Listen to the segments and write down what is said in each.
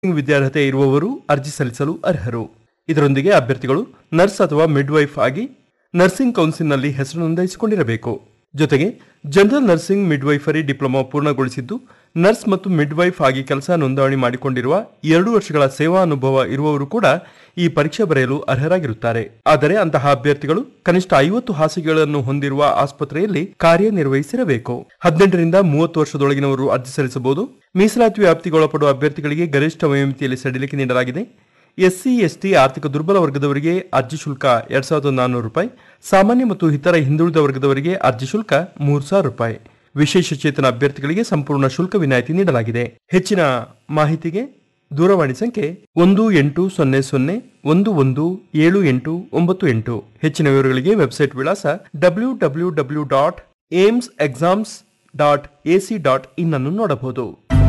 ವಿದ್ಯಾರ್ಹತೆ ಇರುವವರು ಅರ್ಜಿ ಸಲ್ಲಿಸಲು ಅರ್ಹರು ಇದರೊಂದಿಗೆ ಅಭ್ಯರ್ಥಿಗಳು ನರ್ಸ್ ಅಥವಾ ಮಿಡ್ವೈಫ್ ಆಗಿ ನರ್ಸಿಂಗ್ ಕೌನ್ಸಿಲ್ನಲ್ಲಿ ಹೆಸರು ನೋಂದಾಯಿಸಿಕೊಂಡಿರಬೇಕು ಜೊತೆಗೆ ಜನರಲ್ ನರ್ಸಿಂಗ್ ಮಿಡ್ವೈಫರಿ ಡಿಪ್ಲೊಮಾ ಪೂರ್ಣಗೊಳಿಸಿದ್ದು ನರ್ಸ್ ಮತ್ತು ಮಿಡ್ವೈಫ್ ಆಗಿ ಕೆಲಸ ನೋಂದಣಿ ಮಾಡಿಕೊಂಡಿರುವ ಎರಡು ವರ್ಷಗಳ ಸೇವಾ ಅನುಭವ ಇರುವವರು ಕೂಡ ಈ ಪರೀಕ್ಷೆ ಬರೆಯಲು ಅರ್ಹರಾಗಿರುತ್ತಾರೆ ಆದರೆ ಅಂತಹ ಅಭ್ಯರ್ಥಿಗಳು ಕನಿಷ್ಠ ಐವತ್ತು ಹಾಸಿಗೆಗಳನ್ನು ಹೊಂದಿರುವ ಆಸ್ಪತ್ರೆಯಲ್ಲಿ ಕಾರ್ಯನಿರ್ವಹಿಸಿರಬೇಕು ಹದಿನೆಂಟರಿಂದ ಮೂವತ್ತು ವರ್ಷದೊಳಗಿನವರು ಅರ್ಜಿ ಸಲ್ಲಿಸಬಹುದು ಮೀಸಲಾತಿ ವ್ಯಾಪ್ತಿಗೆ ಒಳಪಡುವ ಅಭ್ಯರ್ಥಿಗಳಿಗೆ ಗರಿಷ್ಠ ವಯೋಮಿತಿಯಲ್ಲಿ ಸಡಿಲಿಕೆ ನೀಡಲಾಗಿದೆ ಎಸ್ಸಿ ಎಸ್ಟಿ ಆರ್ಥಿಕ ದುರ್ಬಲ ವರ್ಗದವರಿಗೆ ಅರ್ಜಿ ಶುಲ್ಕ ಎರಡ್ ಸಾವಿರದ ನಾನ್ನೂರು ರೂಪಾಯಿ ಸಾಮಾನ್ಯ ಮತ್ತು ಇತರ ಹಿಂದುಳಿದ ವರ್ಗದವರಿಗೆ ಅರ್ಜಿ ಶುಲ್ಕ ಮೂರು ಸಾವಿರ ರೂಪಾಯಿ ವಿಶೇಷ ಚೇತನ ಅಭ್ಯರ್ಥಿಗಳಿಗೆ ಸಂಪೂರ್ಣ ಶುಲ್ಕ ವಿನಾಯಿತಿ ನೀಡಲಾಗಿದೆ ಹೆಚ್ಚಿನ ಮಾಹಿತಿಗೆ ದೂರವಾಣಿ ಸಂಖ್ಯೆ ಒಂದು ಎಂಟು ಸೊನ್ನೆ ಸೊನ್ನೆ ಒಂದು ಒಂದು ಏಳು ಎಂಟು ಒಂಬತ್ತು ಎಂಟು ಹೆಚ್ಚಿನ ವಿವರಗಳಿಗೆ ವೆಬ್ಸೈಟ್ ವಿಳಾಸ W W W dot AIIMS exams dot AC dot in ಅನ್ನು ನೋಡಬಹುದು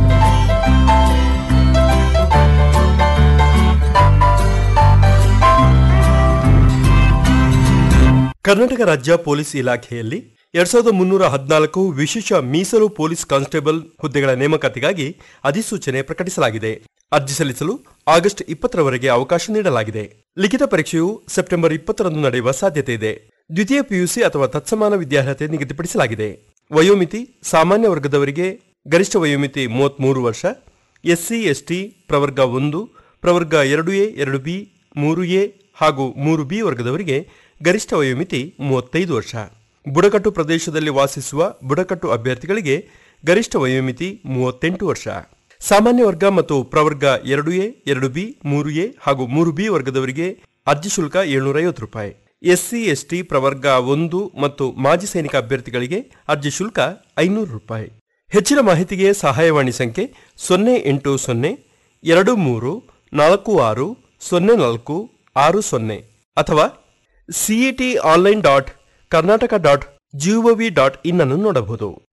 ಕರ್ನಾಟಕ ರಾಜ್ಯ ಪೊಲೀಸ್ ಇಲಾಖೆಯಲ್ಲಿ ಎರಡ್ ಸಾವಿರದ ಮುನ್ನೂರ ಹದಿನಾಲ್ಕು ವಿಶೇಷ ಮೀಸಲು ಪೊಲೀಸ್ ಕಾನ್ಸ್ಟೇಬಲ್ ಹುದ್ದೆಗಳ ನೇಮಕಾತಿಗಾಗಿ ಅಧಿಸೂಚನೆ ಪ್ರಕಟಿಸಲಾಗಿದೆ ಅರ್ಜಿ ಸಲ್ಲಿಸಲು ಆಗಸ್ಟ್ ಇಪ್ಪತ್ತರವರೆಗೆ ಅವಕಾಶ ನೀಡಲಾಗಿದೆ ಲಿಖಿತ ಪರೀಕ್ಷೆಯು ಸೆಪ್ಟೆಂಬರ್ ಇಪ್ಪತ್ತರಂದು ನಡೆಯುವ ಸಾಧ್ಯತೆ ಇದೆ ದ್ವಿತೀಯ ಪಿಯುಸಿ ಅಥವಾ ತತ್ಸಮಾನ ವಿದ್ಯಾರ್ಹತೆ ನಿಗದಿಪಡಿಸಲಾಗಿದೆ ವಯೋಮಿತಿ ಸಾಮಾನ್ಯ ವರ್ಗದವರಿಗೆ ಗರಿಷ್ಠ ವಯೋಮಿತಿ ಮೂವತ್ಮೂರು ವರ್ಷ ಎಸ್ಸಿ ಎಸ್ಟಿ ಪ್ರವರ್ಗ ಒಂದು ಪ್ರವರ್ಗ ಎರಡು ಎ ಎರಡು ಬಿ ಮೂರು ಎ ಹಾಗೂ ಮೂರು ಬಿ ವರ್ಗದವರಿಗೆ ಗರಿಷ್ಠ ವಯೋಮಿತಿ ಮೂವತ್ತೈದು ವರ್ಷ ಬುಡಕಟ್ಟು ಪ್ರದೇಶದಲ್ಲಿ ವಾಸಿಸುವ ಬುಡಕಟ್ಟು ಅಭ್ಯರ್ಥಿಗಳಿಗೆ ಗರಿಷ್ಠ ವಯೋಮಿತಿ ಮೂವತ್ತೆಂಟು ವರ್ಷ ಸಾಮಾನ್ಯ ವರ್ಗ ಮತ್ತು ಪ್ರವರ್ಗ ಎರಡು ಎ ಎರಡು ಬಿ ಮೂರು ಎ ಹಾಗೂ ಮೂರು ಬಿ ವರ್ಗದವರಿಗೆ ಅರ್ಜಿ ಶುಲ್ಕ ಏಳ್ನೂರ ಐವತ್ತು ರೂಪಾಯಿ ಎಸ್ಸಿ ಎಸ್ಟಿ ಪ್ರವರ್ಗ ಒಂದು ಮತ್ತು ಮಾಜಿ ಸೈನಿಕ ಅಭ್ಯರ್ಥಿಗಳಿಗೆ ಅರ್ಜಿ ಶುಲ್ಕ ಐನೂರು ರೂಪಾಯಿ ಹೆಚ್ಚಿನ ಮಾಹಿತಿಗೆ ಸಹಾಯವಾಣಿ ಸಂಖ್ಯೆ ಸೊನ್ನೆ ಎಂಟು ಸೊನ್ನೆ ಎರಡು ಮೂರು ನಾಲ್ಕು ಆರು ಸೊನ್ನೆ ನಾಲ್ಕು ಆರು ಸೊನ್ನೆ ಅಥವಾ CET online dot Karnataka dot GOV dot in ಅನ್ನು ನೋಡಬಹುದು